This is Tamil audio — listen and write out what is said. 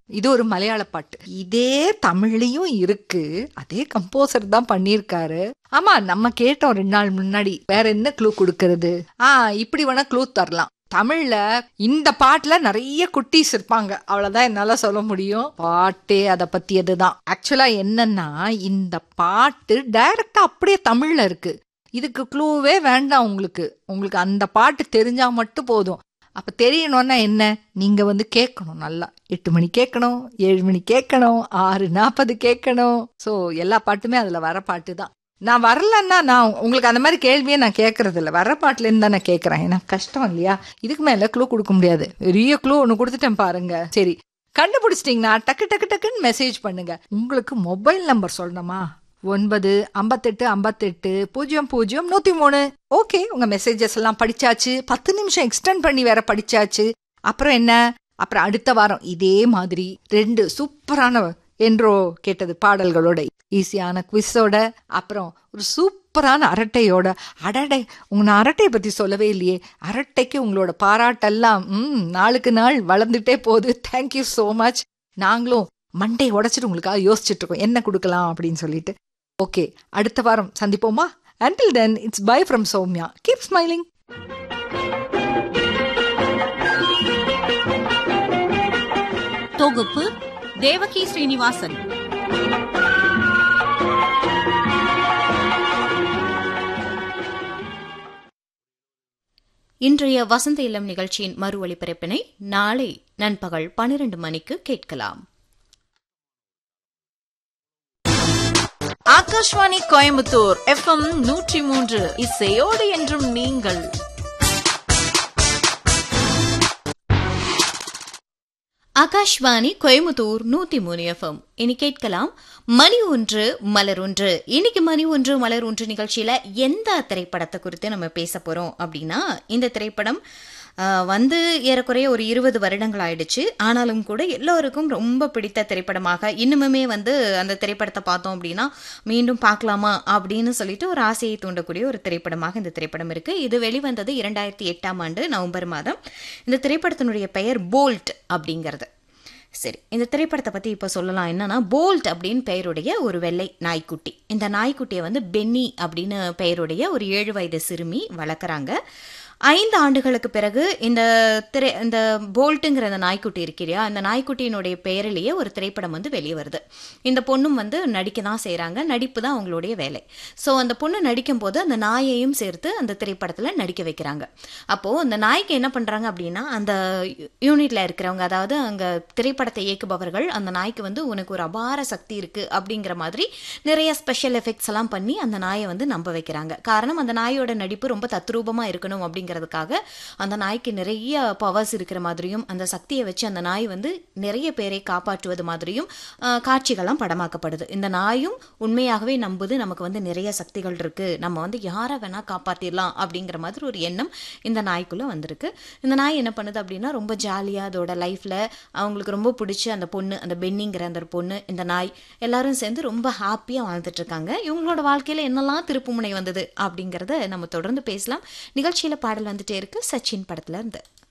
இது ஒரு மலையாள பாட்டு இதே தமிழ்லயும் இருக்கு அதே கம்போசர் தான் பண்ணியிருக்காரு ஆமா நம்ம கேட்டோம் ரெண்டு நாள் முன்னாடி வேற என்ன க்ளூ கொடுக்கறது ஆ இப்படி வேணா க்ளூ தரலாம் தமிழ்ல இந்த பாட்டுல நிறைய குட்டீஸ் இருப்பாங்க அவ்வளவுதான் என்னால சொல்ல முடியும் பாட்டே அதை பத்தியது தான் ஆக்சுவலா என்னன்னா இந்த பாட்டு டைரக்டா அப்படியே தமிழ்ல இருக்கு இதுக்கு க்ளூவே வேண்டாம் உங்களுக்கு உங்களுக்கு அந்த பாட்டு தெரிஞ்சா மட்டும் போதும் அப்ப தெரியணும்னா என்ன நீங்க வந்து கேட்கணும் நல்லா எட்டு மணி கேட்கணும் ஏழு மணி கேட்கணும் ஆறு நாற்பது கேட்கணும் ஸோ எல்லா பாட்டுமே அதுல வர பாட்டு தான் நான் வரலன்னா நான் உங்களுக்கு அந்த மாதிரி கேள்வியே நான் கேட்கறது இல்லை வர பாட்டுல இருந்து தான் நான் கேட்கறேன் ஏன்னா கஷ்டம் இல்லையா இதுக்கு மேல க்ளூ கொடுக்க முடியாது பெரிய க்ளூ ஒன்று கொடுத்துட்டேன் பாருங்க சரி கண்டுபிடிச்சிட்டிங்கன்னா டக்கு டக்கு டக்குன்னு மெசேஜ் பண்ணுங்க உங்களுக்கு மொபைல் நம்பர் சொல்லணுமா ஒன்பது ஐம்பத்தெட்டு ஐம்பத்தெட்டு பூஜ்ஜியம் பூஜ்ஜியம் நூத்தி மூணு ஓகே உங்க மெசேஜஸ் எல்லாம் படிச்சாச்சு பத்து நிமிஷம் எக்ஸ்டெண்ட் பண்ணி வேற படிச்சாச்சு அப்புறம் என்ன அப்புறம் அடுத்த வாரம் இதே மாதிரி ரெண்டு சூப்பரான என்றோ கேட்டது பாடல்களோட ஈஸியான குவிஸோட அப்புறம் ஒரு சூப்பரான அரட்டையோட அடடை உங்க நான் அரட்டையை பத்தி சொல்லவே இல்லையே அரட்டைக்கு உங்களோட பாராட்டெல்லாம் ம் நாளுக்கு நாள் வளர்ந்துட்டே போகுது தேங்க்யூ ஸோ மச் நாங்களும் மண்டை உடைச்சிட்டு உங்களுக்காக யோசிச்சுட்டு இருக்கோம் என்ன கொடுக்கலாம் அப்படின்னு சொல்லிட்டு ஓகே அடுத்த வாரம் சந்திப்போமா until then it's bye from Soumya keep smiling தொகுப்பு தேவகி ஸ்ரீனிவாசன் இன்றைய வசந்த இளம் நிகழ்ச்சியின் மறு ஒளிபரப்பினை நாளை நண்பகல் பனிரெண்டு மணிக்கு கேட்கலாம் ஆகாஷ்வாணி கோயம்புத்தூர் எஃப்எம் நூற்றி மூன்று இசையோடு என்றும் நீங்கள் ஆகாஷ்வாணி கோயம்புத்தூர் நூத்தி மூணு எஃப்எம் இனி கேட்கலாம் மணி ஒன்று மலர் ஒன்று இன்னைக்கு மணி ஒன்று மலர் ஒன்று நிகழ்ச்சியில எந்த திரைப்படத்தை குறித்து நம்ம பேச போறோம் அப்படின்னா இந்த திரைப்படம் ஆஹ், வந்து ஏறக்குறைய ஒரு இருபது வருடங்கள் ஆயிடுச்சு ஆனாலும் கூட எல்லோருக்கும் ரொம்ப பிடித்த திரைப்படமாக இன்னுமுமே வந்து அந்த திரைப்படத்தை பார்த்தோம் அப்படின்னா மீண்டும் பார்க்கலாமா அப்படின்னு சொல்லிட்டு ஒரு ஆசையை தூண்டக்கூடிய ஒரு திரைப்படமாக இந்த திரைப்படம் இருக்கு இது வெளிவந்தது இரண்டாயிரத்தி எட்டாம் ஆண்டு நவம்பர் மாதம் இந்த திரைப்படத்தினுடைய பெயர் போல்ட் அப்படிங்கிறது சரி இந்த திரைப்படத்தை பற்றி இப்போ சொல்லலாம் என்னன்னா போல்ட் அப்படின்னு பெயருடைய ஒரு வெள்ளை நாய்க்குட்டி இந்த நாய்க்குட்டியை வந்து பென்னி அப்படின்னு பெயருடைய ஒரு ஏழு வயது சிறுமி வளர்க்குறாங்க ஐந்து ஆண்டுகளுக்கு பிறகு இந்த திரை இந்த போல்ட்டுங்கிற அந்த நாய்க்குட்டி இருக்கு இல்லையா அந்த நாய்க்குட்டியினுடைய பெயரிலேயே ஒரு திரைப்படம் வந்து வெளியே வருது இந்த பொண்ணும் வந்து நடிக்க தான் செய்கிறாங்க நடிப்பு தான் அவங்களுடைய வேலை ஸோ அந்த பொண்ணு நடிக்கும் போது அந்த நாயையும் சேர்த்து அந்த திரைப்படத்தில் நடிக்க வைக்கிறாங்க அப்போது அந்த நாய்க்கு என்ன பண்ணுறாங்க அப்படின்னா அந்த யூனிட்ல இருக்கிறவங்க அதாவது அங்கே திரைப்படத்தை இயக்குபவர்கள் அந்த நாய்க்கு வந்து உனக்கு ஒரு அபார சக்தி இருக்கு அப்படிங்கிற மாதிரி நிறைய ஸ்பெஷல் எஃபெக்ட்ஸ் எல்லாம் பண்ணி அந்த நாயை வந்து நம்ப வைக்கிறாங்க காரணம் அந்த நாயோட நடிப்பு ரொம்ப தத்ரூபமா இருக்கணும் அப்படிங்கிறதுக்காக அந்த நாய்க்கு நிறைய பவர்ஸ் இருக்கிற மாதிரியும் அந்த சக்தியை வச்சு அந்த நாய் வந்து நிறைய பேரை காப்பாற்றுவது மாதிரியும் ஆஹ், காட்சிகள்லாம் படமாக்கப்படுது இந்த நாயும் உண்மையாகவே நம்புது நமக்கு வந்து நிறைய சக்திகள் இருக்கு நம்ம வந்து யாரை வேணா காப்பாத்திடலாம் அப்படிங்கிற மாதிரி ஒரு எண்ணம் இந்த நாய்க்குள்ள வந்திருக்கு இந்த நாய் என்ன பண்ணுது அப்படின்னா ரொம்ப ஜாலியா அதோட லைஃப்ல அவங்களுக்கு ரொம்ப பிடிச்ச அந்த பொண்ணு அந்த பென்னிங்கிற அந்த ஒரு பொண்ணு இந்த நாய் எல்லாரும் சேர்ந்து ரொம்ப ஹாப்பியா வாழ்ந்துட்டு இருக்காங்க இவங்களோட வாழ்க்கையில என்னெல்லாம் திருப்புமுனை வந்தது அப்படிங்கறத நம்ம தொடர்ந்து பேசலாம் நிகழ்ச்சியில பாடல் வந்துட்டே இருக்கு சச்சின் படத்துல இருந்து